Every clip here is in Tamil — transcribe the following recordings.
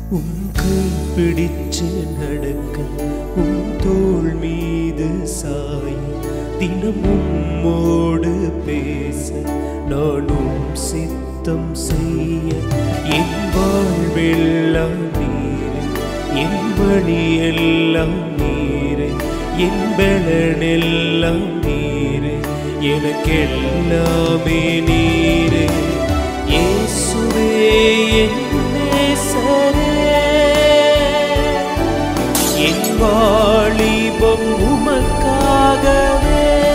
உன் கை பிடிச்சு நடக்க உன் தோள் மீது சாய தினம் உம்மோடு பேச நானும் சித்தம் செய்ய என் வாழ்வெல்லாம் நீரே என் வழியெல்லாம் நீரே என் பலனெல்லாம் நீரே எனக்கெல்லாமே நீரே இயேசுவே என் நேசரே என் வாலிபம் உமக்காகவே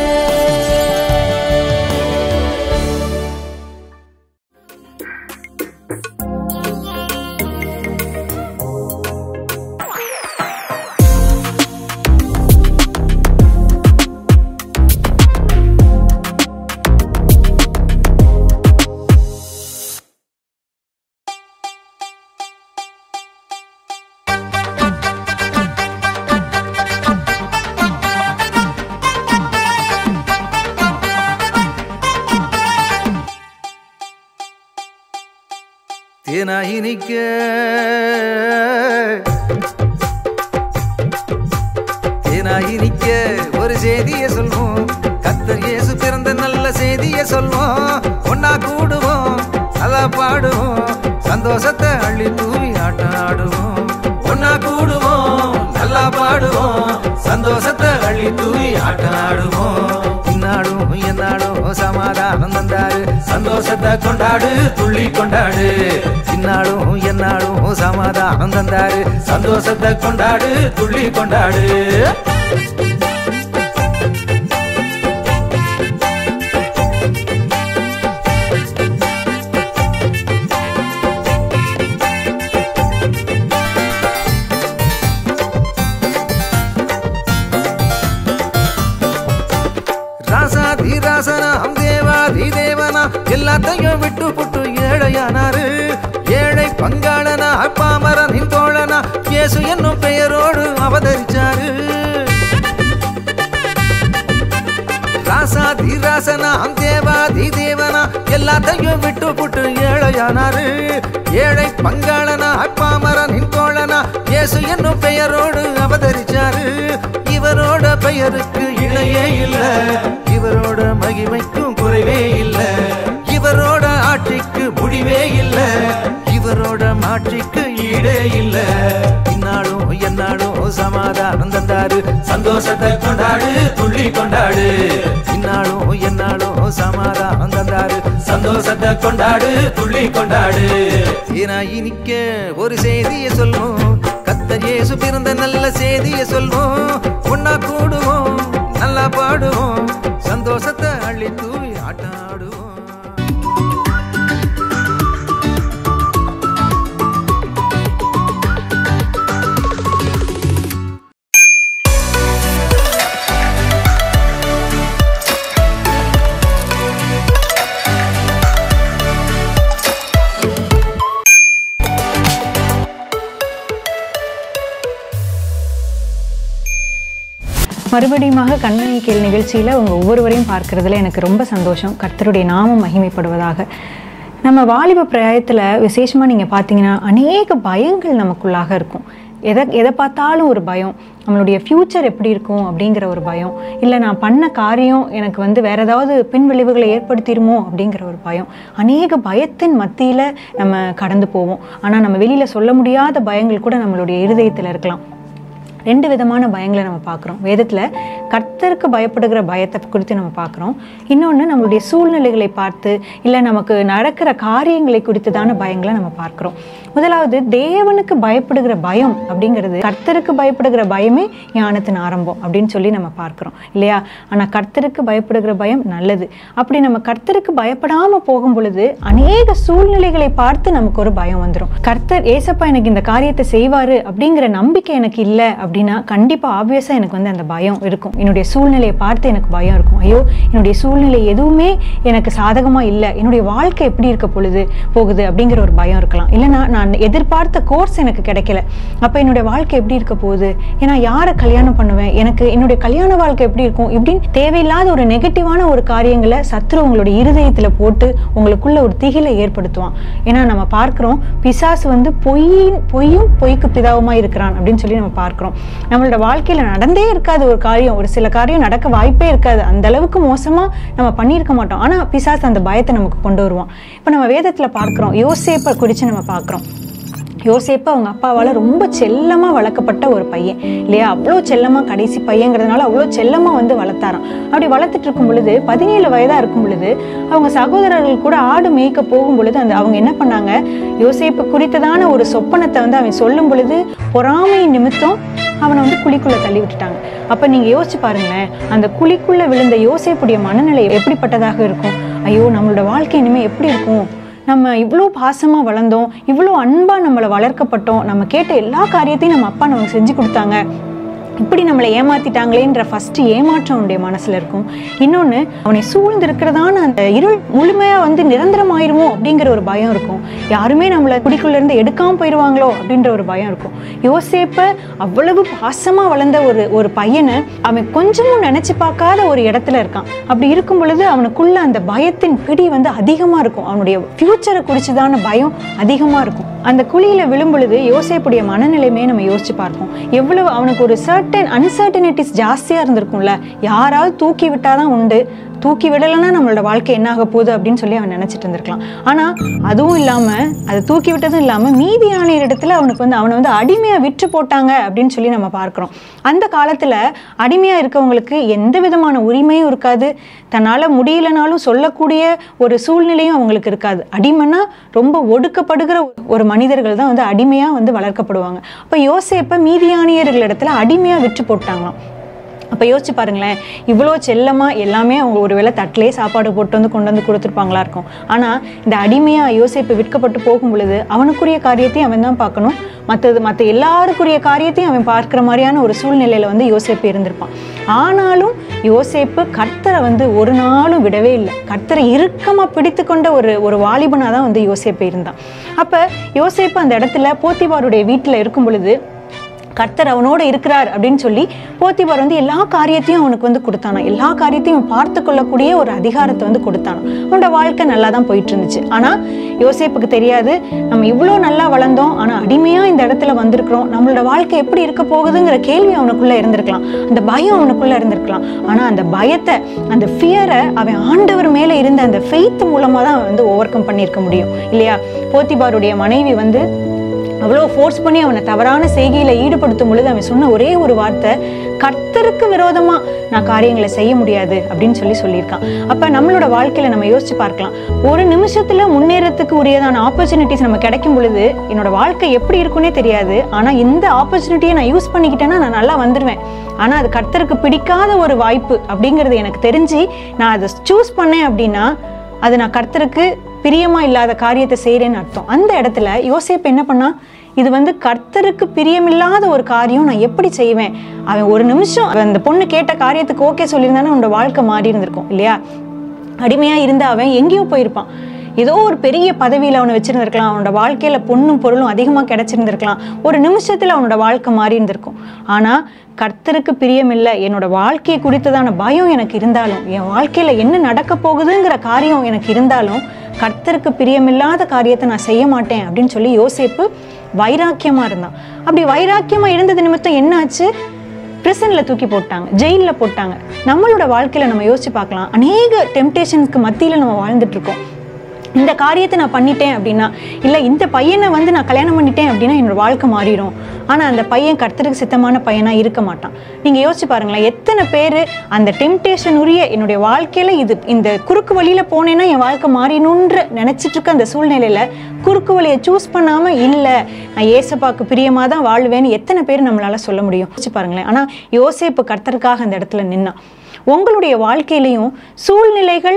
தேனாயினிக்க தேனாயினிக்க ஒரு செய்திய சொல்வோம் கத்தர் இயேசு பிறந்த நல்ல செய்திய சொல்வோம் ஒன்னா கூடுவோம் நல்லா பாடுவோம் சந்தோஷத்தை அள்ளி தூவி ஆட்டம் ஆடுவோம் ஒன்னா கூடுவோம் நல்லா பாடுவோம் சந்தோஷத்தை அள்ளி தூவி ஆட்டம் ஆடுவோம் இந்நாடும் எந்நாடும் சமாதானம் தந்தாரு சந்தோஷத்தை கொண்டாடு துள்ளி கொண்டாடு இந்நாடும் எந்நாடும் சமாதானம் தந்தாரு சந்தோஷத்தை கொண்டாடு துள்ளி கொண்டாடு ராசாதி ராசனாம் தேவாதி தேவனா எல்லாத்தையும் விட்டு புட்டு ஏழையானாரு ஏழை பங்காளனா பாமரனின் தோழனா இயேசு என்னும் பெயரோடு அவதரிச்சாரு ராசாதி ராசனாம் தேவாதி தேவனா எல்லாத்தையும் விட்டு புட்டு ஏழையானாரு ஏழை பங்காளனா பாமரனின் தோழனா இயேசு என்னும் பெயரோடு அவதரிச்சாரு இவரோட பெயருக்கு இணையே இல்ல இவரோட மகிமைக்கும் குறைவே இல்ல இவரோட ஆட்சிக்கு முடிவே இல்ல இவரோட மாட்சிக்கு ஈடே இல்ல இந்நாளும் எந்நாளும் சமாதானம் தந்தாரு சந்தோஷத்தை கொண்டாடு துள்ளி கொண்டாடு இந்நாளும் எந்நாளும் சமாதானம் தந்தாரு சந்தோஷத்தை கொண்டாடு துள்ளி கொண்டாடு ஏனா இனிக்க ஒரு செய்தியை சொல்லும் கத்தர் இயேசு பிறந்த நல்ல செய்தியை சொல்வோம் ஒன்னா கூடுவோம் நல்லா பாடுவோம் சந்தோஷத்தை அள்ளி தூவி ஆட்டம் ஆடுவோம் மறுபடியுமாக கண்ணனை கேள் நிகழ்ச்சியில் உங்கள் ஒவ்வொருவரையும் பார்க்கறதுல எனக்கு ரொம்ப சந்தோஷம் கர்த்தருடைய நாமம் மகிமைப்படுவதாக நம்ம வாலிப பிராயத்தில் விசேஷமாக நீங்கள் பார்த்தீங்கன்னா அநேக பயங்கள் நமக்குள்ளாக இருக்கும் எதை எதை பார்த்தாலும் ஒரு பயம் நம்மளுடைய ஃப்யூச்சர் எப்படி இருக்கும் அப்படிங்கிற ஒரு பயம் இல்லை நான் பண்ண காரியம் எனக்கு வந்து வேற ஏதாவது பின்விளைவுகளை ஏற்படுத்திடுமோ அப்படிங்கிற ஒரு பயம் அநேக பயத்தின் மத்தியில் நம்ம கடந்து போவோம் ஆனால் நம்ம வெளியில் சொல்ல முடியாத பயங்கள் கூட நம்மளுடைய இருதயத்தில் இருக்கலாம் ரெண்டு விதமான பயங்களை நம்ம பார்க்குறோம் வேதத்தில் கர்த்தருக்கு பயப்படுகிற பயத்தை குறித்து நம்ம பார்க்குறோம் இன்னொன்று நம்மளுடைய சூழ்நிலைகளை பார்த்து இல்லை நமக்கு நடக்கிற காரியங்களை குறித்ததான பயங்களை நம்ம பார்க்குறோம் முதலாவது தேவனுக்கு பயப்படுகிற பயம் அப்படிங்கிறது கர்த்தருக்கு பயப்படுகிற பயமே ஞானத்தின் ஆரம்பம் அப்படின்னு சொல்லி நம்ம பார்க்குறோம் இல்லையா ஆனால் கர்த்தருக்கு பயப்படுகிற பயம் நல்லது அப்படி நம்ம கர்த்தருக்கு பயப்படாமல் போகும் பொழுது அநேக சூழ்நிலைகளை பார்த்து நமக்கு ஒரு பயம் வந்துடும் கர்த்தர் ஏசப்பா எனக்கு இந்த காரியத்தை செய்வாரு அப்படிங்கிற நம்பிக்கை எனக்கு இல்லை அப்படின்னா கண்டிப்பாக ஆப்வியஸாக எனக்கு வந்து அந்த பயம் இருக்கும் என்னுடைய சூழ்நிலையை பார்த்து எனக்கு பயம் இருக்கும் ஐயோ என்னுடைய சூழ்நிலை எதுவுமே எனக்கு சாதகமாக இல்லை என்னுடைய வாழ்க்கை எப்படி இருக்க பொழுது போகுது அப்படிங்கிற ஒரு பயம் இருக்கலாம் இல்லைன்னா நான் எதிர்பார்த்த கோர்ஸ் எனக்கு கிடைக்கல அப்போ என்னுடைய வாழ்க்கை எப்படி இருக்க போகுது ஏன்னா யாரை கல்யாணம் பண்ணுவேன் எனக்கு என்னுடைய கல்யாண வாழ்க்கை எப்படி இருக்கும் இப்படின்னு தேவையில்லாத ஒரு நெகட்டிவான ஒரு காரியங்களை சத்ரு உங்களுடைய இருதயத்தில் போட்டு உங்களுக்குள்ள ஒரு திகிலை ஏற்படுத்துவான் ஏன்னா நம்ம பார்க்கிறோம் பிசாசு வந்து பொய்யின் பொய்யும் பொய்க்கு பிதாவுமா இருக்கிறான் அப்படின்னு சொல்லி நம்ம பார்க்கிறோம் நம்மளோட வாழ்க்கையில நடந்தே இருக்காது ஒரு காரியம் ஒரு சில காரியம் நடக்க வாய்ப்பே இருக்காது அந்த அளவுக்கு மோசமா நம்ம பண்ணியிருக்க மாட்டோம் ஆனா பிசாசு அந்த பயத்தை நமக்கு கொண்டு வருவான் இப்போ நம்ம வேதத்துல பார்க்கிறோம் யோசேப்பை குறித்து நம்ம பார்க்கிறோம் யோசேப்பு அவங்க அப்பாவால் ரொம்ப செல்லமாக வளர்க்கப்பட்ட ஒரு பையன் இல்லையா அவ்வளோ செல்லமாக கடைசி பையங்கிறதுனால அவ்வளோ செல்லமாக வந்து வளர்த்தாராம் அப்படி வளர்த்துட்டு இருக்கும் பொழுது பதினேழு வயதாக இருக்கும் பொழுது அவங்க சகோதரர்கள் கூட ஆடு மேய்க்க போகும் பொழுது அந்த அவங்க என்ன பண்ணாங்க யோசேப்பு குறித்ததான ஒரு சொப்பனத்தை வந்து அவன் சொல்லும் பொழுது பொறாமை நிமித்தம் அவனை வந்து குழிக்குள்ள தள்ளி விட்டுட்டாங்க அப்ப நீங்க யோசிச்சு பாருங்களேன் அந்த குழிக்குள்ள விழுந்த யோசேப்புடைய மனநிலை எப்படிப்பட்டதாக இருக்கும் ஐயோ நம்மளோட வாழ்க்கை இனிமே எப்படி இருக்கும் நம்ம இவ்வளோ பாசமாக வளர்ந்தோம் இவ்வளோ அன்பாக நம்மளை வளர்க்கப்பட்டோம் நம்ம கேட்ட எல்லா காரியத்தையும் நம்ம அப்பா நமக்கு செஞ்சு கொடுத்தாங்க இப்படி நம்மளை ஏமாத்திட்டாங்களேன்ற ஃபர்ஸ்ட் ஏமாற்றம் அவனுடைய மனசுல இருக்கும் இன்னொன்று அவனை சூழ்ந்திருக்கிறதான அந்த இருள் முழுமையா வந்து நிரந்தரமாயிருமோ அப்படிங்கிற ஒரு பயம் இருக்கும் யாருமே நம்மளை குடிக்குள்ள இருந்து எடுக்காம போயிடுவாங்களோ அப்படின்ற ஒரு பயம் இருக்கும் யோசேப்ப அவ்வளவு பாசமா வளர்ந்த ஒரு ஒரு பையனை அவன் கொஞ்சமும் நினைச்சு பார்க்காத ஒரு இடத்துல இருக்கான் அப்படி இருக்கும் பொழுது அவனுக்குள்ள அந்த பயத்தின் பிடி வந்து அதிகமா இருக்கும் அவனுடைய ஃபியூச்சரை குறிச்சுதான பயம் அதிகமா இருக்கும் அந்த குழியில விழும் பொழுது யோசேப்புடைய மனநிலைமே நம்ம யோசிச்சு பார்ப்போம் எவ்வளவு அவனுக்கு ஒரு சர்டன் அன்சர்டனிட்டிஸ் ஜாஸ்தியா இருந்திருக்கும்ல யாராவது தூக்கி விட்டாதான் உண்டு தூக்கி விடலைன்னா நம்மளோட வாழ்க்கை என்ன ஆக போகுது அப்படின்னு சொல்லி அவன் நினைச்சிட்டு இருந்திருக்கலாம் ஆனா அதுவும் இல்லாம அதை தூக்கி விட்டதும் இல்லாம மீதியான இடத்துல அவனுக்கு வந்து அவனை வந்து அடிமையா விற்று போட்டாங்க அப்படின்னு சொல்லி நம்ம பார்க்கிறோம் அந்த காலத்துல அடிமையா இருக்கவங்களுக்கு எந்த விதமான உரிமையும் இருக்காது தன்னால முடியலனாலும் சொல்லக்கூடிய ஒரு சூழ்நிலையும் அவங்களுக்கு இருக்காது அடிமைன்னா ரொம்ப ஒடுக்கப்படுகிற ஒரு மனிதர்கள் தான் வந்து அடிமையா வந்து வளர்க்கப்படுவாங்க அப்ப யோசேப்ப மீதியானியர்கள் இடத்துல அடிமையா விற்று போட்டாங்களாம் அப்போ யோசிச்சு பாருங்களேன் இவ்வளோ செல்லமாக எல்லாமே அவங்க ஒரு வேளை தட்டிலே சாப்பாடு போட்டு வந்து கொண்டு வந்து கொடுத்துருப்பாங்களா இருக்கும் ஆனால் இந்த அடிமையாக யோசிப்பு விற்கப்பட்டு போகும் பொழுது அவனுக்குரிய காரியத்தையும் அவன் தான் பார்க்கணும் மற்றது மற்ற எல்லாருக்குரிய காரியத்தையும் அவன் பார்க்குற மாதிரியான ஒரு சூழ்நிலையில் வந்து யோசேப்பு இருந்திருப்பான் ஆனாலும் யோசேப்பு கர்த்தரை வந்து ஒரு நாளும் விடவே இல்லை கர்த்தரை இறுக்கமாக பிடித்து கொண்ட ஒரு ஒரு வாலிபனாக தான் வந்து யோசேப்பு இருந்தான் அப்போ யோசேப்பு அந்த இடத்துல போத்திபாருடைய வீட்டில் இருக்கும் பொழுது கர்த்தர் அவனோட இருக்கிறார் அப்படின்னு சொல்லி போத்திபார் வந்து எல்லா காரியத்தையும் அவனுக்கு வந்து கொடுத்தானா எல்லா காரியத்தையும் அவன் பார்த்து கொள்ளக்கூடிய ஒரு அதிகாரத்தை வந்து கொடுத்தானா அவனோட வாழ்க்கை நல்லா தான் போயிட்டு இருந்துச்சு ஆனா யோசேப்புக்கு தெரியாது நம்ம இவ்வளோ நல்லா வளர்ந்தோம் ஆனா அடிமையா இந்த இடத்துல வந்திருக்கிறோம் நம்மளோட வாழ்க்கை எப்படி இருக்க போகுதுங்கிற கேள்வி அவனுக்குள்ள இருந்திருக்கலாம் அந்த பயம் அவனுக்குள்ள இருந்திருக்கலாம் ஆனா அந்த பயத்தை அந்த ஃபியரை அவன் ஆண்டவர் மேல இருந்த அந்த ஃபெய்த் மூலமா தான் அவன் வந்து ஓவர் கம் பண்ணியிருக்க முடியும் இல்லையா போத்திபாருடைய மனைவி வந்து அவ்வளோ ஃபோர்ஸ் பண்ணி அவனை தவறான செய்கையில ஈடுபடுத்தும் பொழுது அவன் சொன்ன ஒரே ஒரு வார்த்தை கர்த்தருக்கு விரோதமா நான் காரியங்களை செய்ய முடியாது அப்படின்னு சொல்லி சொல்லியிருக்கான் அப்ப நம்மளோட வாழ்க்கையில நம்ம யோசிச்சு பார்க்கலாம் ஒரு நிமிஷத்துல முன்னேறத்துக்கு உரியதான ஆப்பர்ச்சுனிட்டிஸ் நம்ம கிடைக்கும் பொழுது என்னோட வாழ்க்கை எப்படி இருக்குன்னே தெரியாது ஆனா இந்த ஆப்பர்ச்சுனிட்டியை நான் யூஸ் பண்ணிக்கிட்டேன்னா நான் நல்லா வந்துடுவேன் ஆனா அது கர்த்தருக்கு பிடிக்காத ஒரு வாய்ப்பு அப்படிங்கிறது எனக்கு தெரிஞ்சு நான் அதை சூஸ் பண்ணேன் அப்படின்னா அது நான் கர்த்தருக்கு பிரியமா இல்லாத காரியத்தை செய்கிறேன்னு அர்த்தம் அந்த இடத்துல யோசேப்பு என்ன பண்ணா இது வந்து கர்த்தருக்கு பிரியமில்லாத ஒரு காரியம் நான் எப்படி செய்வேன் அவன் ஒரு நிமிஷம் அவன் அந்த பொண்ணு கேட்ட காரியத்துக்கு ஓகே சொல்லியிருந்தானே அவனோட வாழ்க்கை மாறி இருந்திருக்கும் இல்லையா அடிமையா இருந்த அவன் எங்கேயோ போயிருப்பான் ஏதோ ஒரு பெரிய பதவியில் அவனை வச்சிருந்திருக்கலாம் அவனோட வாழ்க்கையில பொண்ணும் பொருளும் அதிகமாக கிடைச்சிருந்திருக்கலாம் ஒரு நிமிஷத்துல அவனோட வாழ்க்கை மாறி இருந்திருக்கும் ஆனா கர்த்தருக்கு பிரியமில்லை என்னோட வாழ்க்கையை குறித்ததான பயம் எனக்கு இருந்தாலும் என் வாழ்க்கையில என்ன நடக்க போகுதுங்கிற காரியம் எனக்கு இருந்தாலும் கர்த்தருக்கு பிரியமில்லாத காரியத்தை நான் செய்ய மாட்டேன் அப்படின்னு சொல்லி யோசேப்பு வைராக்கியமா இருந்தான் அப்படி வைராக்கியமா இருந்தது நிமித்தம் என்னாச்சு பிரிசன்ல தூக்கி போட்டாங்க ஜெயில்ல போட்டாங்க நம்மளோட வாழ்க்கையில நம்ம யோசிச்சு பார்க்கலாம் அநேக டெம்டேஷன்ஸ்க்கு மத்தியில நம்ம வாழ்ந்துட்டு இருக்கோம் இந்த காரியத்தை நான் பண்ணிட்டேன் அப்படின்னா இல்லை இந்த பையனை வந்து நான் கல்யாணம் பண்ணிட்டேன் அப்படின்னா என்னோட வாழ்க்கை மாறிடும் ஆனால் அந்த பையன் கர்த்தருக்கு சித்தமான பையனாக இருக்க மாட்டான் நீங்கள் யோசிச்சு பாருங்களேன் எத்தனை பேர் அந்த டெம்டேஷன் உரிய என்னுடைய வாழ்க்கையில் இது இந்த குறுக்கு வழியில் போனேன்னா என் வாழ்க்கை மாறினுன்ற நினச்சிட்டு இருக்க அந்த சூழ்நிலையில் குறுக்கு வழியை சூஸ் பண்ணாமல் இல்லை நான் ஏசப்பாக்கு பிரியமாக தான் வாழ்வேன்னு எத்தனை பேர் நம்மளால சொல்ல முடியும் யோசிச்சு பாருங்களேன் ஆனால் யோசேப்பு கர்த்தருக்காக அந்த இடத்துல நின்னான் உங்களுடைய வாழ்க்கையிலையும் சூழ்நிலைகள்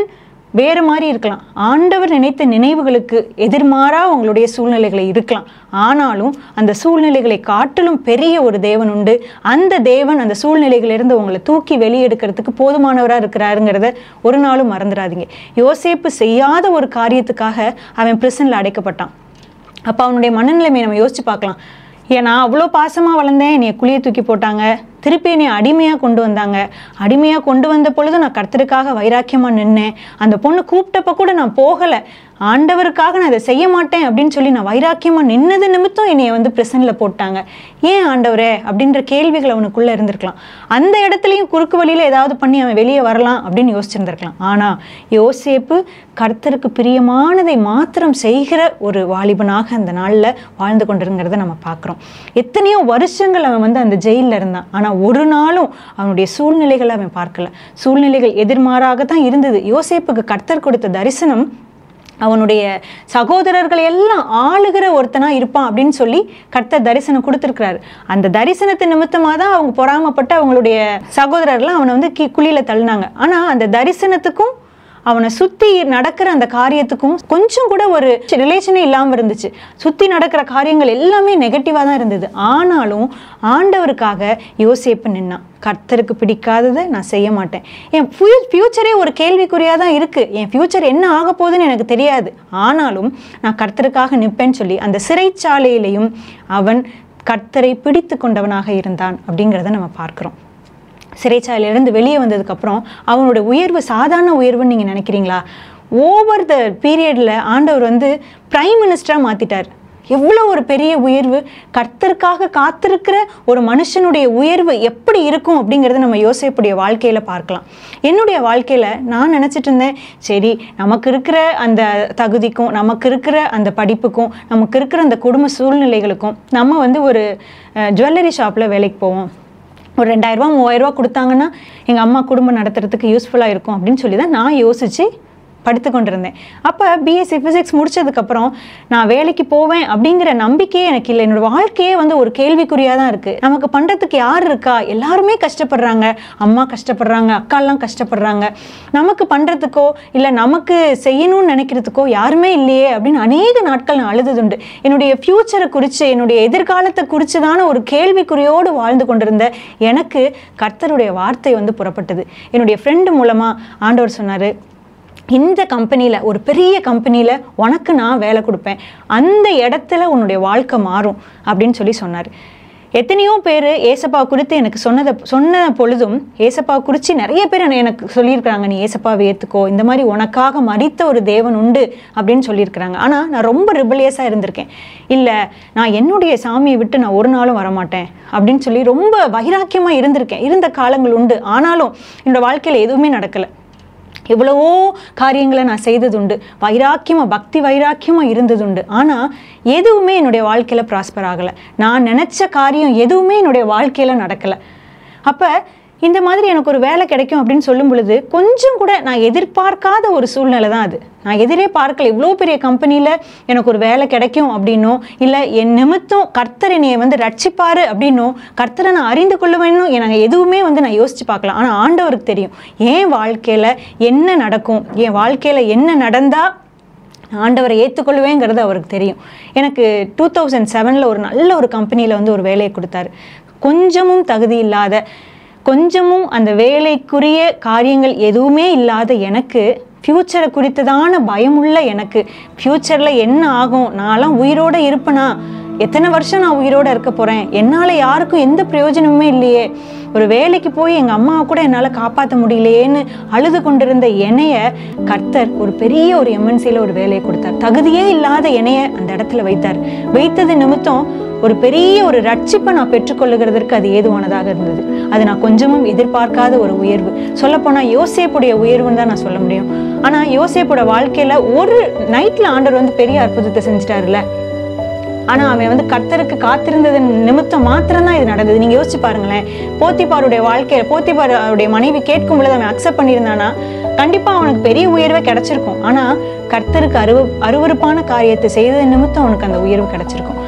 வேறு மாதிரி இருக்கலாம் ஆண்டவர் நினைத்த நினைவுகளுக்கு எதிர்மாறா உங்களுடைய சூழ்நிலைகளை இருக்கலாம் ஆனாலும் அந்த சூழ்நிலைகளை காட்டிலும் பெரிய ஒரு தேவன் உண்டு அந்த தேவன் அந்த சூழ்நிலைகளிலிருந்து உங்களை தூக்கி வெளியெடுக்கிறதுக்கு போதுமானவராக இருக்கிறாருங்கிறத ஒரு நாளும் மறந்துடாதீங்க யோசேப்பு செய்யாத ஒரு காரியத்துக்காக அவன் பிரிசனில் அடைக்கப்பட்டான் அப்போ அவனுடைய மனநிலைமையை நம்ம யோசிச்சு பார்க்கலாம் ஏன் நான் அவ்வளோ பாசமாக வளர்ந்தேன் என்னை குழியை தூக்கி போட்டாங்க திருப்பி என்னை அடிமையாக கொண்டு வந்தாங்க அடிமையாக கொண்டு வந்த பொழுது நான் கர்த்தருக்காக வைராக்கியமாக நின்னேன் அந்த பொண்ணு கூப்பிட்டப்ப கூட நான் போகலை ஆண்டவருக்காக நான் இதை செய்ய மாட்டேன் அப்படின்னு சொல்லி நான் வைராக்கியமாக நின்னது நிமித்தம் என்னைய வந்து பிரசனில் போட்டாங்க ஏன் ஆண்டவரே அப்படின்ற கேள்விகள் அவனுக்குள்ளே இருந்திருக்கலாம் அந்த இடத்துலையும் குறுக்கு வழியில் ஏதாவது பண்ணி அவன் வெளியே வரலாம் அப்படின்னு யோசிச்சிருந்திருக்கலாம் ஆனால் யோசேப்பு கர்த்தருக்கு பிரியமானதை மாத்திரம் செய்கிற ஒரு வாலிபனாக அந்த நாளில் வாழ்ந்து கொண்டிருங்கிறத நம்ம பார்க்குறோம் எத்தனையோ வருஷங்கள் அவன் வந்து அந்த ஜெயிலில் இருந்தான் ஆனால் ஒரு நாளும் அவனுடைய சூழ்நிலைகளை அவன் பார்க்கல சூழ்நிலைகள் எதிர்மாறாக தான் இருந்தது யோசேப்புக்கு கர்த்தர் கொடுத்த தரிசனம் அவனுடைய சகோதரர்கள் எல்லாம் ஆளுகிற ஒருத்தனா இருப்பான் அப்படின்னு சொல்லி கர்த்தர் தரிசனம் கொடுத்துருக்கிறாரு அந்த தரிசனத்து நிமித்தமாக தான் அவங்க பொறாமப்பட்டு அவங்களுடைய சகோதரர்லாம் அவனை வந்து கீ குழியில தள்ளினாங்க ஆனால் அந்த தரிசனத்துக்கும் அவனை சுற்றி நடக்கிற அந்த காரியத்துக்கும் கொஞ்சம் கூட ஒரு ரிலேஷனே இல்லாமல் இருந்துச்சு சுற்றி நடக்கிற காரியங்கள் எல்லாமே நெகட்டிவாக தான் இருந்தது ஆனாலும் ஆண்டவருக்காக யோசேப்பு நின்னான் கர்த்தருக்கு பிடிக்காததை நான் செய்ய மாட்டேன் என் ஃப்யூச்சரே ஒரு கேள்விக்குறியாக தான் இருக்குது என் ஃப்யூச்சர் என்ன ஆக போகுதுன்னு எனக்கு தெரியாது ஆனாலும் நான் கர்த்தருக்காக நிற்பேன்னு சொல்லி அந்த சிறைச்சாலையிலையும் அவன் கர்த்தரை பிடித்து கொண்டவனாக இருந்தான் அப்படிங்கிறத நம்ம பார்க்குறோம் சிறைச்சாலையிலேருந்து வெளியே வந்ததுக்கப்புறம் அவனோட உயர்வு சாதாரண உயர்வுன்னு நீங்கள் நினைக்கிறீங்களா ஓவர் த பீரியடில் ஆண்டவர் வந்து பிரைம் மினிஸ்டராக மாற்றிட்டார் எவ்வளோ ஒரு பெரிய உயர்வு கர்த்தருக்காக காத்திருக்கிற ஒரு மனுஷனுடைய உயர்வு எப்படி இருக்கும் அப்படிங்கிறத நம்ம யோசிப்புடைய வாழ்க்கையில் பார்க்கலாம் என்னுடைய வாழ்க்கையில் நான் நினச்சிட்டு இருந்தேன் சரி நமக்கு இருக்கிற அந்த தகுதிக்கும் நமக்கு இருக்கிற அந்த படிப்புக்கும் நமக்கு இருக்கிற அந்த குடும்ப சூழ்நிலைகளுக்கும் நம்ம வந்து ஒரு ஜுவல்லரி ஷாப்பில் வேலைக்கு போவோம் ஒரு ரெண்டாயிரரூபா மூவாயிரரூபா கொடுத்தாங்கன்னா எங்கள் அம்மா குடும்பம் நடத்துறதுக்கு யூஸ்ஃபுல்லாக இருக்கும் அப்படின்னு சொல்லி தான் நான் யோசித்து படுத்து கொண்டிருந்தேன் அப்போ பிஎஸ்சி ஃபிசிக்ஸ் முடிச்சதுக்கப்புறம் நான் வேலைக்கு போவேன் அப்படிங்கிற நம்பிக்கையே எனக்கு இல்லை என்னோட வாழ்க்கையே வந்து ஒரு கேள்விக்குறியாக தான் இருக்குது நமக்கு பண்ணுறதுக்கு யார் இருக்கா எல்லாருமே கஷ்டப்படுறாங்க அம்மா கஷ்டப்படுறாங்க அக்காலாம் கஷ்டப்படுறாங்க நமக்கு பண்ணுறதுக்கோ இல்லை நமக்கு செய்யணும்னு நினைக்கிறதுக்கோ யாருமே இல்லையே அப்படின்னு அநேக நாட்கள் நான் அழுதுதுண்டு என்னுடைய ஃப்யூச்சரை குறித்து என்னுடைய எதிர்காலத்தை குறித்து தான ஒரு கேள்விக்குறியோடு வாழ்ந்து கொண்டிருந்த எனக்கு கர்த்தருடைய வார்த்தை வந்து புறப்பட்டது என்னுடைய ஃப்ரெண்டு மூலமாக ஆண்டவர் சொன்னார் இந்த கம்பெனியில் ஒரு பெரிய கம்பெனியில் உனக்கு நான் வேலை கொடுப்பேன் அந்த இடத்துல உன்னுடைய வாழ்க்கை மாறும் அப்படின்னு சொல்லி சொன்னார் எத்தனையோ பேர் ஏசப்பா குறித்து எனக்கு சொன்னதை சொன்ன பொழுதும் ஏசப்பா குறித்து நிறைய பேர் என்னை எனக்கு சொல்லியிருக்கிறாங்க நீ ஏசப்பாவை ஏற்றுக்கோ இந்த மாதிரி உனக்காக மறித்த ஒரு தேவன் உண்டு அப்படின்னு சொல்லியிருக்கிறாங்க ஆனால் நான் ரொம்ப ரிபலியஸாக இருந்திருக்கேன் இல்லை நான் என்னுடைய சாமியை விட்டு நான் ஒரு நாளும் வரமாட்டேன் அப்படின்னு சொல்லி ரொம்ப வைராக்கியமாக இருந்திருக்கேன் இருந்த காலங்கள் உண்டு ஆனாலும் என்னோட வாழ்க்கையில் எதுவுமே நடக்கலை எவ்வளவோ காரியங்களை நான் செய்ததுண்டு வைராக்கியமாக பக்தி வைராக்கியமாக இருந்ததுண்டு ஆனால் எதுவுமே என்னுடைய வாழ்க்கையில் ப்ராஸ்பர் ஆகலை நான் நினச்ச காரியம் எதுவுமே என்னுடைய வாழ்க்கையில் நடக்கலை அப்போ இந்த மாதிரி எனக்கு ஒரு வேலை கிடைக்கும் அப்படின்னு சொல்லும் பொழுது கொஞ்சம் கூட நான் எதிர்பார்க்காத ஒரு சூழ்நிலை தான் அது நான் எதிரே பார்க்கல இவ்வளோ பெரிய கம்பெனியில் எனக்கு ஒரு வேலை கிடைக்கும் அப்படின்னும் இல்லை என் நிமித்தம் கர்த்தர் என்னைய வந்து ரட்சிப்பாரு அப்படின்னும் கர்த்தரை நான் அறிந்து கொள்ளுவேன்னும் எனக்கு எதுவுமே வந்து நான் யோசிச்சு பார்க்கலாம் ஆனால் ஆண்டவருக்கு தெரியும் என் வாழ்க்கையில் என்ன நடக்கும் என் வாழ்க்கையில் என்ன நடந்தால் ஆண்டவரை ஏற்றுக்கொள்வேங்கிறது அவருக்கு தெரியும் எனக்கு டூ தௌசண்ட் செவனில் ஒரு நல்ல ஒரு கம்பெனியில் வந்து ஒரு வேலையை கொடுத்தாரு கொஞ்சமும் தகுதி இல்லாத கொஞ்சமும் அந்த வேலைக்குரிய காரியங்கள் எதுவுமே இல்லாத எனக்கு ஃப்யூச்சரை குறித்ததான பயமுள்ள எனக்கு ஃப்யூச்சரில் என்ன ஆகும் நான்லாம் உயிரோடு இருப்பேனா எத்தனை வருஷம் நான் உயிரோடு இருக்க போகிறேன் என்னால் யாருக்கும் எந்த பிரயோஜனமுமே இல்லையே ஒரு வேலைக்கு போய் எங்கள் அம்மாவை கூட என்னால் காப்பாற்ற முடியலையேன்னு அழுது கொண்டிருந்த என்னைய கர்த்தர் ஒரு பெரிய ஒரு எம்என்சியில் ஒரு வேலையை கொடுத்தார் தகுதியே இல்லாத என்னைய அந்த இடத்துல வைத்தார் வைத்தது நிமித்தம் ஒரு பெரிய ஒரு ரட்சிப்பை நான் பெற்றுக்கொள்ளுகிறதற்கு அது ஏதுவானதாக இருந்தது அது நான் கொஞ்சமும் எதிர்பார்க்காத ஒரு உயர்வு சொல்லப்போனால் யோசேப்புடைய உயர்வுன்னு தான் நான் சொல்ல முடியும் ஆனால் யோசேப்போட வாழ்க்கையில் ஒரு நைட்டில் ஆண்டவர் வந்து பெரிய அற்புதத்தை செஞ்சிட்டாருல்ல ஆனா அவன் வந்து கர்த்தருக்கு காத்திருந்தது நிமித்தம் மாத்திரம்தான் இது நடந்தது நீங்க யோசிச்சு பாருங்களேன் போத்திபாருடைய வாழ்க்கைய போத்திபாருடைய மனைவி கேட்கும் பொழுது அவன் அக்செப்ட் பண்ணியிருந்தானா கண்டிப்பா அவனுக்கு பெரிய உயர்வே கிடைச்சிருக்கும் ஆனா கர்த்தருக்கு அருவ அருவருப்பான காரியத்தை செய்தது நிமித்தம் அவனுக்கு அந்த உயர்வு கிடைச்சிருக்கும்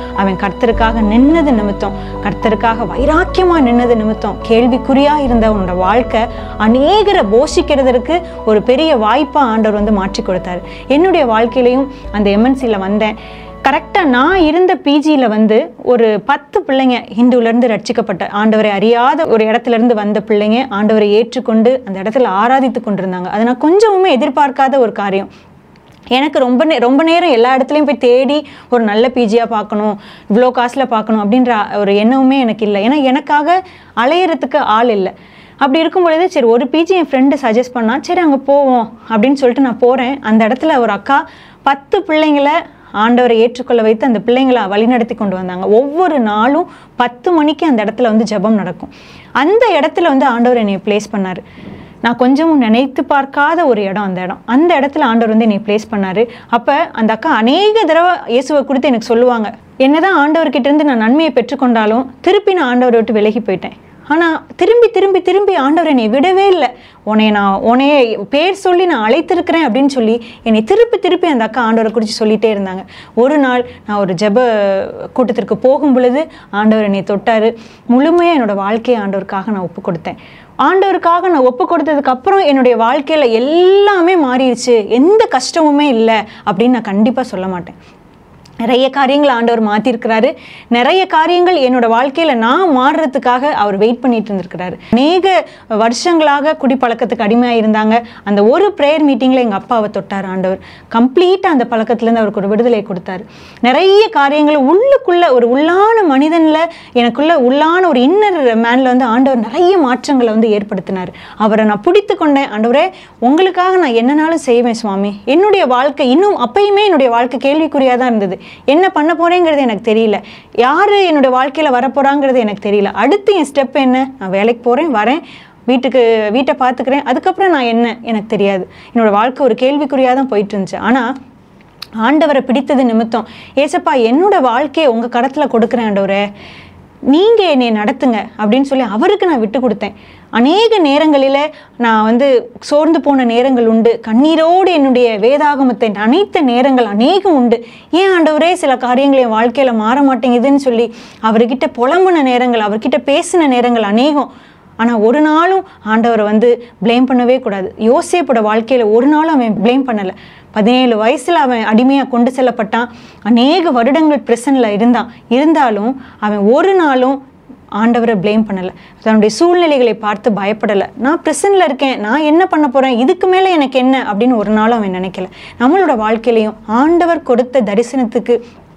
அவன் கர்த்தருக்காக நின்னது நிமித்தம் கர்த்தருக்காக வைராக்கியமா நின்னது நிமித்தம் கேள்விக்குறியா இருந்த உன்னோட வாழ்க்கை அநேகரை போஷிக்கிறதற்கு ஒரு பெரிய வாய்ப்பா ஆண்டவர் வந்து மாற்றி கொடுத்தாரு என்னுடைய வாழ்க்கையிலையும் அந்த எம்என்சியில் வந்தேன் கரெக்டாக நான் இருந்த பிஜியில் வந்து ஒரு பத்து பிள்ளைங்க ஹிந்துவிலேருந்து ரட்சிக்கப்பட்ட ஆண்டவரை அறியாத ஒரு இடத்துல இருந்து வந்த பிள்ளைங்க ஆண்டவரை ஏற்றுக்கொண்டு அந்த இடத்துல ஆராதித்து கொண்டிருந்தாங்க அதை நான் கொஞ்சமுமே எதிர்பார்க்காத ஒரு காரியம் எனக்கு ரொம்ப நே ரொம்ப நேரம் எல்லா இடத்துலையும் போய் தேடி ஒரு நல்ல பிஜியாக பார்க்கணும் இவ்வளோ காசில் பார்க்கணும் அப்படின்ற ஒரு எண்ணமுமே எனக்கு இல்லை ஏன்னா எனக்காக அலையிறதுக்கு ஆள் இல்லை அப்படி இருக்கும் பொழுது சரி ஒரு பிஜி என் ஃப்ரெண்டு சஜஸ்ட் பண்ணா சரி அங்கே போவோம் அப்படின்னு சொல்லிட்டு நான் போகிறேன் அந்த இடத்துல ஒரு அக்கா பத்து பிள்ளைங்களை ஆண்டவரை ஏற்றுக்கொள்ள வைத்து அந்த பிள்ளைங்களை வழிநடத்தி கொண்டு வந்தாங்க ஒவ்வொரு நாளும் பத்து மணிக்கு அந்த இடத்துல வந்து ஜெபம் நடக்கும் அந்த இடத்துல வந்து ஆண்டவர் என்னை ப்ளேஸ் பண்ணார் நான் கொஞ்சமும் நினைத்து பார்க்காத ஒரு இடம் அந்த இடம் அந்த இடத்துல ஆண்டவர் வந்து என்னை ப்ளேஸ் பண்ணாரு அப்போ அந்த அக்கா அநேக தடவை இயேசுவை குறித்து எனக்கு சொல்லுவாங்க என்னதான் ஆண்டவர்கிட்ட இருந்து நான் நன்மையை பெற்றுக்கொண்டாலும் திருப்பி நான் ஆண்டவரை விட்டு விலகி போயிட்டேன் ஆனால் திரும்பி திரும்பி திரும்பி ஆண்டவர் என்னை விடவே இல்லை உன்னைய நான் உன்னைய பேர் சொல்லி நான் அழைத்திருக்கிறேன் அப்படின்னு சொல்லி என்னை திருப்பி திருப்பி அந்த அக்கா ஆண்டவரை குறித்து சொல்லிட்டே இருந்தாங்க ஒரு நாள் நான் ஒரு ஜெப கூட்டத்திற்கு போகும் பொழுது ஆண்டவர் என்னை தொட்டார் முழுமையாக என்னோட வாழ்க்கையை ஆண்டவருக்காக நான் ஒப்பு கொடுத்தேன் ஆண்டவருக்காக நான் ஒப்பு கொடுத்ததுக்கு அப்புறம் என்னுடைய வாழ்க்கையில எல்லாமே மாறிடுச்சு எந்த கஷ்டமுமே இல்லை அப்படின்னு நான் கண்டிப்பா சொல்ல மாட்டேன் நிறைய காரியங்கள் ஆண்டவர் மாற்றிருக்கிறாரு நிறைய காரியங்கள் என்னோட வாழ்க்கையில் நான் மாறுறதுக்காக அவர் வெயிட் பண்ணிட்டு இருந்திருக்கிறாரு அநேக வருஷங்களாக குடிப்பழக்கத்துக்கு அடிமையாக இருந்தாங்க அந்த ஒரு ப்ரேயர் மீட்டிங்கில் எங்கள் அப்பாவை தொட்டார் ஆண்டவர் கம்ப்ளீட்டாக அந்த பழக்கத்துலேருந்து அவருக்கு ஒரு விடுதலை கொடுத்தாரு நிறைய காரியங்கள் உள்ளுக்குள்ள ஒரு உள்ளான மனிதனில் எனக்குள்ள உள்ளான ஒரு இன்னர் மேனில் வந்து ஆண்டவர் நிறைய மாற்றங்களை வந்து ஏற்படுத்தினார் அவரை நான் பிடித்து கொண்டேன் ஆண்டவரே உங்களுக்காக நான் என்னனாலும் செய்வேன் சுவாமி என்னுடைய வாழ்க்கை இன்னும் அப்பயுமே என்னுடைய வாழ்க்கை கேள்விக்குறியாக தான் இருந்தது என்ன பண்ண போறேங்கிறது எனக்கு தெரியல யார் என்னுடைய வாழ்க்கையில் வரப்போறாங்கிறது எனக்கு தெரியல அடுத்து என் ஸ்டெப் என்ன நான் வேலைக்கு போகிறேன் வரேன் வீட்டுக்கு வீட்டை பார்த்துக்கிறேன் அதுக்கப்புறம் நான் என்ன எனக்கு தெரியாது என்னோட வாழ்க்கை ஒரு கேள்விக்குறியாக தான் போயிட்டு இருந்துச்சு ஆனால் ஆண்டவரை பிடித்தது நிமித்தம் ஏசப்பா என்னோட வாழ்க்கையை உங்கள் கடத்தில் கொடுக்குறேன் ஆண்டவரே நீங்கள் என்னை நடத்துங்க அப்படின்னு சொல்லி அவருக்கு நான் விட்டு கொடுத்தேன் அநேக நேரங்களில் நான் வந்து சோர்ந்து போன நேரங்கள் உண்டு கண்ணீரோடு என்னுடைய வேதாகமத்தை அனைத்த நேரங்கள் அநேகம் உண்டு ஏன் ஆண்டவரே சில காரியங்கள் என் வாழ்க்கையில் மாற மாட்டேங்குதுன்னு சொல்லி அவர்கிட்ட புலம்புன நேரங்கள் அவர்கிட்ட பேசின நேரங்கள் அநேகம் ஆனால் ஒரு நாளும் ஆண்டவரை வந்து ப்ளேம் பண்ணவே கூடாது யோசேப்போட வாழ்க்கையில் ஒரு நாளும் அவன் ப்ளேம் பண்ணலை பதினேழு வயசில் அவன் அடிமையாக கொண்டு செல்லப்பட்டான் அநேக வருடங்கள் பிரசனில் இருந்தான் இருந்தாலும் அவன் ஒரு நாளும் ஆண்டவரை ப்ளேம் பண்ணலை தன்னுடைய சூழ்நிலைகளை பார்த்து பயப்படலை நான் பிரசனில் இருக்கேன் நான் என்ன பண்ண போகிறேன் இதுக்கு மேலே எனக்கு என்ன அப்படின்னு ஒரு நாளும் அவன் நினைக்கல நம்மளோட வாழ்க்கையிலையும் ஆண்டவர் கொடுத்த தரிசனத்துக்கு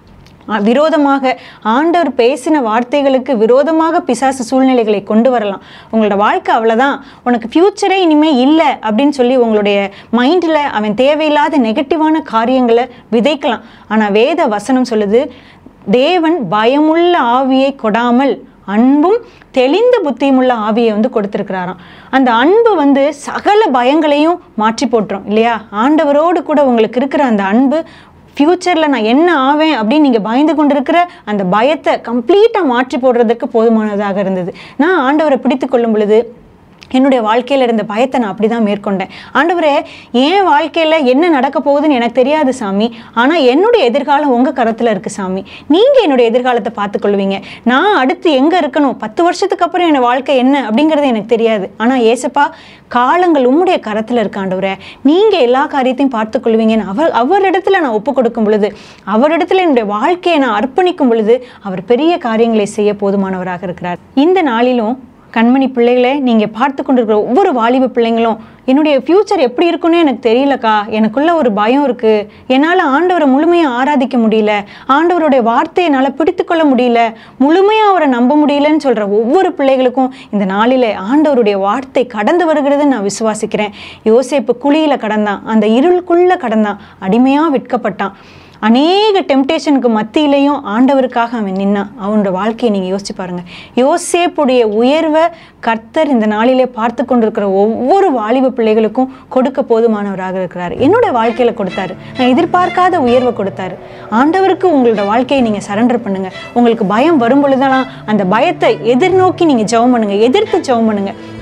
ஆ, விரோதமாக ஆண்டவர் பேசின வார்த்தைகளுக்கு விரோதமாக பிசாசு சூழ்நிலைகளை கொண்டு வரலாம் உங்களோட வாழ்க்கை அவ்வளோதான் உனக்கு ஃப்யூச்சரே இனிமே இல்லை அப்படின்னு சொல்லி உங்களுடைய மைண்டில் அவன் தேவையில்லாத நெகட்டிவான காரியங்களை விதைக்கலாம் ஆனால் வேத வசனம் சொல்லுது தேவன் பயமுள்ள ஆவியை கொடாமல் அன்பும் தெளிந்த புத்தியுமுள்ள ஆவியை வந்து கொடுத்துருக்கிறாராம் அந்த அன்பு வந்து சகல பயங்களையும் மாற்றி போட்டுரும் இல்லையா ஆண்டவரோடு கூட உங்களுக்கு இருக்கிற அந்த அன்பு ஃப்யூச்சரில் நான் என்ன ஆவேன் அப்படின்னு நீங்கள் பயந்து கொண்டிருக்கிற அந்த பயத்தை கம்ப்ளீட்டாக மாற்றி போடுறதுக்கு போதுமானதாக இருந்தது நான் ஆண்டவரை பிடித்து கொள்ளும் பொழுது என்னுடைய வாழ்க்கையில் இருந்த பயத்தை நான் அப்படி தான் மேற்கொண்டேன் ஆண்டவரே என் வாழ்க்கையில் என்ன நடக்க போகுதுன்னு எனக்கு தெரியாது சாமி ஆனால் என்னுடைய எதிர்காலம் உங்கள் கரத்தில் இருக்குது சாமி நீங்கள் என்னுடைய எதிர்காலத்தை பார்த்துக்கொள்வீங்க நான் அடுத்து எங்கே இருக்கணும் பத்து வருஷத்துக்கு அப்புறம் என் வாழ்க்கை என்ன அப்படிங்கிறது எனக்கு தெரியாது ஆனால் ஏசப்பா காலங்கள் உம்முடைய கரத்தில் இருக்க ஆண்டவரே நீங்கள் எல்லா காரியத்தையும் பார்த்துக்கொள்வீங்கன்னு அவர் அவரிடத்துல நான் ஒப்பு கொடுக்கும் பொழுது அவரிடத்துல என்னுடைய வாழ்க்கையை நான் அர்ப்பணிக்கும் பொழுது அவர் பெரிய காரியங்களை செய்ய போதுமானவராக இருக்கிறார் இந்த நாளிலும் கண்மணி பிள்ளைகளே நீங்கள் பார்த்து கொண்டிருக்கிற ஒவ்வொரு வாலிப பிள்ளைங்களும் என்னுடைய ஃப்யூச்சர் எப்படி இருக்குன்னு எனக்கு தெரியலக்கா எனக்குள்ள ஒரு பயம் இருக்குது என்னால் ஆண்டவரை முழுமையாக ஆராதிக்க முடியல ஆண்டவருடைய வார்த்தையை என்னால் பிடித்துக்கொள்ள முடியல முழுமையாக அவரை நம்ப முடியலன்னு சொல்கிற ஒவ்வொரு பிள்ளைகளுக்கும் இந்த நாளிலே ஆண்டவருடைய வார்த்தை கடந்து வருகிறதுன்னு நான் விசுவாசிக்கிறேன் யோசேப்பு குழியில் கடந்தான் அந்த இருளுக்குள்ளே கடந்தான் அடிமையாக விற்கப்பட்டான் அநேக டெம்டேஷனுக்கு மத்தியிலையும் ஆண்டவருக்காக அவன் நின்னான் அவனோட வாழ்க்கையை நீங்கள் யோசிச்சு பாருங்க யோசேப்புடைய உயர்வை கர்த்தர் இந்த நாளிலே பார்த்து கொண்டிருக்கிற ஒவ்வொரு வாலிப பிள்ளைகளுக்கும் கொடுக்க போதுமானவராக இருக்கிறார் என்னோட வாழ்க்கையில கொடுத்தாரு நான் எதிர்பார்க்காத உயர்வை கொடுத்தாரு ஆண்டவருக்கு உங்களோட வாழ்க்கையை நீங்கள் சரண்டர் பண்ணுங்க உங்களுக்கு பயம் வரும் பொழுதெல்லாம் அந்த பயத்தை எதிர்நோக்கி நீங்கள் ஜெபம் பண்ணுங்க எதிர்த்து ஜெபம் பண்ணுங்க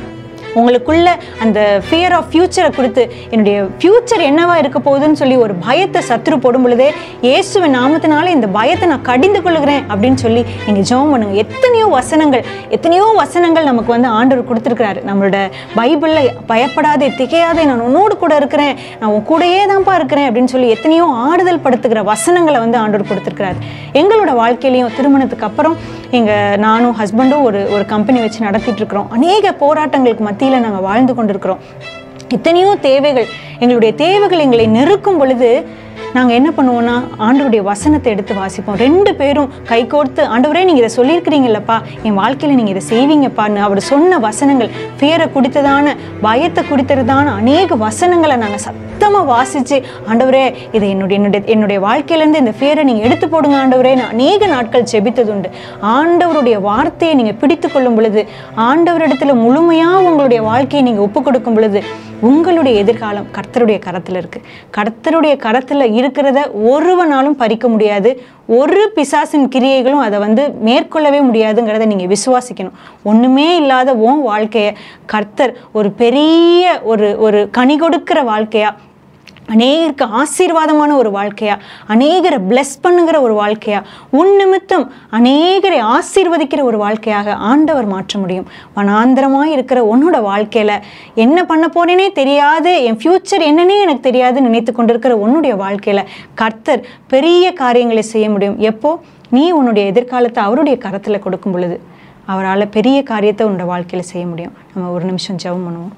உங்களுக்குள்ள அந்த ஃபியர் ஆஃப் ஃபியூச்சரை கொடுத்து என்னுடைய ஃபியூச்சர் என்னவா இருக்க போகுதுன்னு சொல்லி ஒரு பயத்தை சத்துரு போடும் பொழுதே இயேசுவின் நாமத்தினால இந்த பயத்தை நான் கடிந்து கொள்கிறேன் அப்படின்னு சொல்லி நீங்கள் ஜெபம் பண்ணுங்க எத்தனையோ வசனங்கள் எத்தனையோ வசனங்கள் நமக்கு வந்து ஆண்டவர் கொடுத்துருக்கிறாரு நம்மளோட பைபிளில் பயப்படாதே திகையாதே நான் உன்னோடு கூட இருக்கிறேன் நான் உன் கூடயே தான்ப்பா இருக்கிறேன் அப்படின்னு சொல்லி எத்தனையோ ஆறுதல் படுத்துகிற வசனங்களை வந்து ஆண்டவர் கொடுத்துருக்கிறாரு எங்களோட வாழ்க்கையிலையும் திருமணத்துக்கு அப்புறம் எங்கள் நானும் ஹஸ்பண்டும் ஒரு ஒரு கம்பெனி வச்சு நடத்திட்டு இருக்கிறோம் அநேக போராட்டங்களுக்கு மத்தியில் நாங்கள் வாழ்ந்து கொண்டிருக்கிறோம் எத்தனையோ தேவைகள் எங்களுடைய தேவைகள் எங்களை நெருக்கும் பொழுது நாங்கள் என்ன பண்ணுவோம்னா ஆண்டவருடைய வசனத்தை எடுத்து வாசிப்போம் ரெண்டு பேரும் கை கோர்த்து ஆண்டவரே நீங்கள் இதை சொல்லியிருக்கிறீங்களப்பா என் வாழ்க்கையில் நீங்கள் இதை செய்வீங்கப்பான்னு அவர் சொன்ன வசனங்கள் பேரை குடித்ததான பயத்தை குடித்ததான அநேக வசனங்களை நாங்கள் சத்தமாக வாசித்து ஆண்டவரே இதை என்னுடைய என்னுடைய என்னுடைய வாழ்க்கையிலேருந்து இந்த பேரை நீங்கள் எடுத்து போடுங்க ஆண்டவரே நான் அநேக நாட்கள் ஜெபித்ததுண்டு ஆண்டவருடைய வார்த்தையை நீங்கள் பிடித்து கொள்ளும் பொழுது ஆண்டவரிடத்துல முழுமையாக உங்களுடைய வாழ்க்கையை நீங்கள் ஒப்பு கொடுக்கும் பொழுது உங்களுடைய எதிர்காலம் கர்த்தருடைய கரத்தில் இருக்கு கர்த்தருடைய கரத்தில் இருக்கிறத ஒருவனாலும் பறிக்க முடியாது ஒரு பிசாசின் கிரியைகளும் அதை வந்து மேற்கொள்ளவே முடியாதுங்கிறத நீங்கள் விசுவாசிக்கணும் ஒன்றுமே இல்லாத உன் வாழ்க்கையை கர்த்தர் ஒரு பெரிய ஒரு ஒரு கனி கொடுக்கிற வாழ்க்கையா அநேகருக்கு ஆசீர்வாதமான ஒரு வாழ்க்கையா அநேகரை பிளஸ் பண்ணுகிற ஒரு வாழ்க்கையா உன் நிமித்தம் அநேகரை ஆசீர்வதிக்கிற ஒரு வாழ்க்கையாக ஆண்டவர் மாற்ற முடியும் வனாந்திரமாக இருக்கிற உன்னோட வாழ்க்கையில என்ன பண்ண போறேனே தெரியாது என் ஃப்யூச்சர் என்னன்னே எனக்கு தெரியாது நினைத்து கொண்டிருக்கிற உன்னுடைய வாழ்க்கையில கர்த்தர் பெரிய காரியங்களை செய்ய முடியும் எப்போ நீ உன்னுடைய எதிர்காலத்தை அவருடைய கரத்துல கொடுக்கும் பொழுது அவரால் பெரிய காரியத்தை உன்னோட வாழ்க்கையில செய்ய முடியும் நம்ம ஒரு நிமிஷம் ஜெபம் பண்ணுவோம்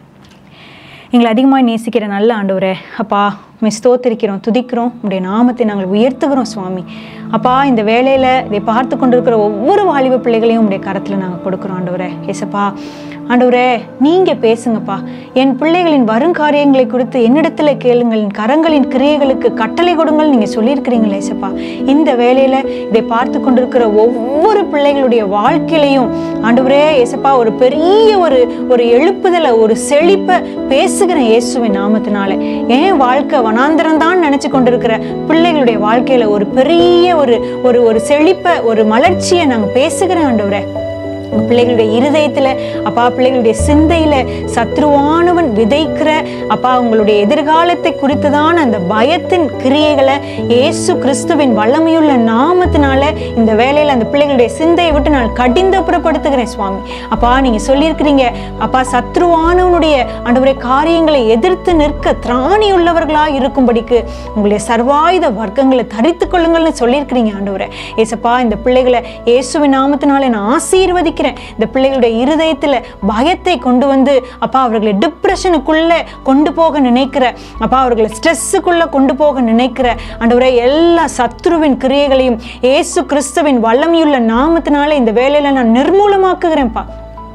எங்களை அதிகமாக நேசிக்கிற நல்ல ஆண்டவரே அப்பா உம்மை ஸ்தோத்திரிக்கிறோம் துதிக்கிறோம் உடைய நாமத்தை நாங்கள் உயர்த்துகிறோம் சுவாமி அப்பா இந்த வேலையில் இதை பார்த்து கொண்டிருக்கிற ஒவ்வொரு வாலிப பிள்ளைகளையும் உடைய கரத்தில் நாங்கள் கொடுக்குறோம் ஆண்டவரே ஏசப்பா ஆண்டவரே நீங்கள் பேசுங்கப்பா என் பிள்ளைகளின் வருங்காரியங்களை குறித்து என்னிடத்துல கேளுங்கள் என் கரங்களின் கிரியைகளுக்கு கட்டளை கொடுங்கள் நீங்கள் சொல்லியிருக்கிறீங்களே ஏசப்பா இந்த வேலையில் இதை பார்த்து கொண்டிருக்கிற ஒவ்வொரு பிள்ளைகளுடைய வாழ்க்கையிலையும் ஆண்டவரே ஏசப்பா ஒரு பெரிய ஒரு ஒரு எழுப்புதலை ஒரு செழிப்பை பேசுகிறேன் இயேசுவின் நாமத்தினால என் வாழ்க்கை வனாந்திரம் தான் நினைச்சு கொண்டிருக்கிற பிள்ளைகளுடைய வாழ்க்கையில ஒரு பெரிய ஒரு ஒரு ஒரு செழிப்பை ஒரு மலர்ச்சியை நாங்க பேசுகிறேன் ஆண்டவரே உங்க பிள்ளைகளுடைய இருதயத்துல அப்பா பிள்ளைகளுடைய சிந்தையில சத்ருவானவன் விதைக்கிற அப்பா உங்களுடைய எதிர்காலத்தை குறித்துதான் அந்த பயத்தின் கிரியைகளை இயேசு கிறிஸ்துவின் வல்லமையுள்ள நாமத்தினால இந்த வேலையில அந்த பிள்ளைகளுடைய சிந்தையை விட்டு நான் கடிந்தப்புறப்படுத்துகிறேன் சுவாமி அப்பா நீங்க சொல்லியிருக்கிறீங்க அப்பா சத்ருவானவனுடைய ஆண்டவரே காரியங்களை எதிர்த்து நிற்க திராணி உள்ளவர்களா இருக்கும்படிக்கு உங்களுடைய சர்வாயுத வர்க்கங்களை தரித்து கொள்ளுங்கள்னு சொல்லியிருக்கிறீங்க ஆண்டவரே ஏசப்பா இந்த பிள்ளைகளை இயேசுவின் நாமத்தினால நான் ஆசீர்வதிக்கிறேன் இந்த பிள்ளைகளுடைய இருதயத்துல பயத்தை கொண்டு வந்து அப்பா அவர்களை டிப்ரெஷனுக்குள்ள கொண்டு போக நினைக்கிற அப்பா அவர்களை ஸ்ட்ரெஸ்ஸுக்குள்ள கொண்டு போக நினைக்கிற ஆண்டவரே எல்லா சத்ருவின் கிரியைகளையும் இயேசு கிறிஸ்துவின் வல்லமையுள்ள நாமத்தினால இந்த வேலையில நான் நிர்மூலமாக்குகிறேன்ப்பா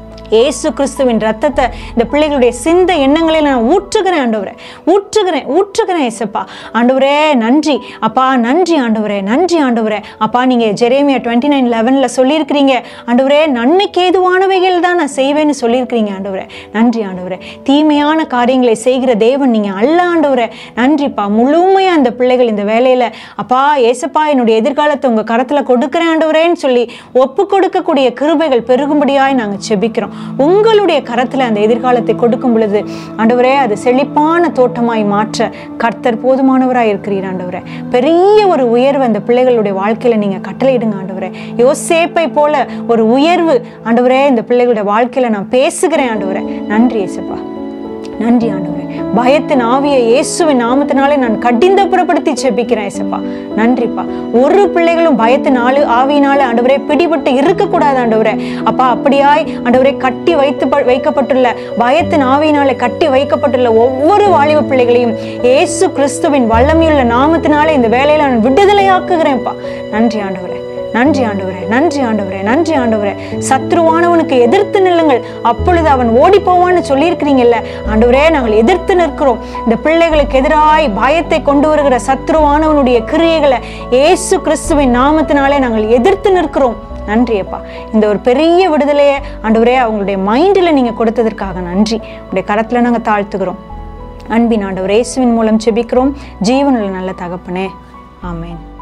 ஏசு கிறிஸ்துவின் ரத்தத்தை இந்த பிள்ளைகளுடைய சிந்த எண்ணங்களை நான் ஊற்றுகிறேன் ஆண்டவரே ஊற்றுகிறேன் ஊற்றுகிறேன் ஏசப்பா ஆண்டவரே நன்றி அப்பா நன்றி ஆண்டவரே நன்றி ஆண்டவரே அப்பா நீங்கள் ஜெரேமியா டுவெண்ட்டி நைன் லெவனில் சொல்லியிருக்கிறீங்க ஆண்டவரே நன்மைக்கு ஏதுவானவைகள் தான் நான் செய்வேன்னு சொல்லியிருக்கிறீங்க ஆண்டவரே நன்றி ஆண்டவரே தீமையான காரியங்களை செய்கிற தேவன் நீங்கள் அல்ல ஆண்டவரே நன்றிப்பா முழுமையாக அந்த பிள்ளைகள் இந்த வேலையில் அப்பா ஏசப்பா என்னுடைய எதிர்காலத்தை உங்கள் கரத்தில் கொடுக்குறேன் ஆண்டவரேன்னு சொல்லி ஒப்பு கொடுக்கக்கூடிய கிருபைகள் பெருகும்படியாய் நாங்கள் செபிக்கிறோம் உங்களுடைய கரத்தில் அந்த எதிர்காலத்தை கொடுக்கும் பொழுது ஆண்டவரே அது செழிப்பான தோட்டமாய் மாற்ற கர்த்தர் போதுமானவராய் இருக்கிறீர் ஆண்டவரே பெரிய ஒரு உயர்வு அந்த பிள்ளைகளுடைய வாழ்க்கையில நீங்க கட்டளையிடுங்க ஆண்டவரே யோசேப்பை போல ஒரு உயர்வு ஆண்டவரே இந்த பிள்ளைகளுடைய வாழ்க்கையில நான் பேசுகிறேன் ஆண்டவரே நன்றி ஏசப்பா நன்றி ஆண்டவரே பயத்தின் ஆவியை இயேசுவின் நாமத்தினாலே நான் கடிந்த புறப்படுத்தி செபிக்கிறேன் ஏசப்பா நன்றிப்பா ஒரு பிள்ளைகளும் பயத்தின் ஆளு ஆவியினால ஆண்டவரே பிடிபட்டு இருக்கக்கூடாது ஆண்டவரே அப்பா அப்படியாய் ஆண்டவரே கட்டி வைத்து ப- வைக்கப்பட்டுள்ள பயத்தின் ஆவியினாலே கட்டி வைக்கப்பட்டுள்ள ஒவ்வொரு வாலிப பிள்ளைகளையும் இயேசு கிறிஸ்துவின் வல்லமையுள்ள நாமத்தினாலே இந்த வேலையில நான் விடுதலையாக்குகிறேன்ப்பா நன்றி ஆண்டவரே நன்றி ஆண்டவரே நன்றி ஆண்டவரே நன்றி ஆண்டவரே சத்ருவானவனுக்கு எதிர்த்து நில்லுங்கள் அப்பொழுது அவன் ஓடி போவான்னு சொல்லியிருக்கிறீங்கல்ல ஆண்டவரே நாங்கள் எதிர்த்து நிற்கிறோம் இந்த பிள்ளைகளுக்கு எதிராய் பயத்தை கொண்டு வருகிற சத்ருவானவனுடைய கிரியைகளை இயேசு கிறிஸ்துவின் நாமத்தினாலே நாங்கள் எதிர்த்து நிற்கிறோம் நன்றி அப்பா இந்த ஒரு பெரிய விடுதலையை ஆண்டவரே அவங்களுடைய மைண்டில் நீங்க கொடுத்ததற்காக நன்றி உடைய கரத்துல நாங்க தாழ்த்துகிறோம் அன்பின் ஆண்டவர் இயேசுவின் மூலம் செபிக்கிறோம் ஜீவனுள்ள நல்ல தகப்பனே ஆமென்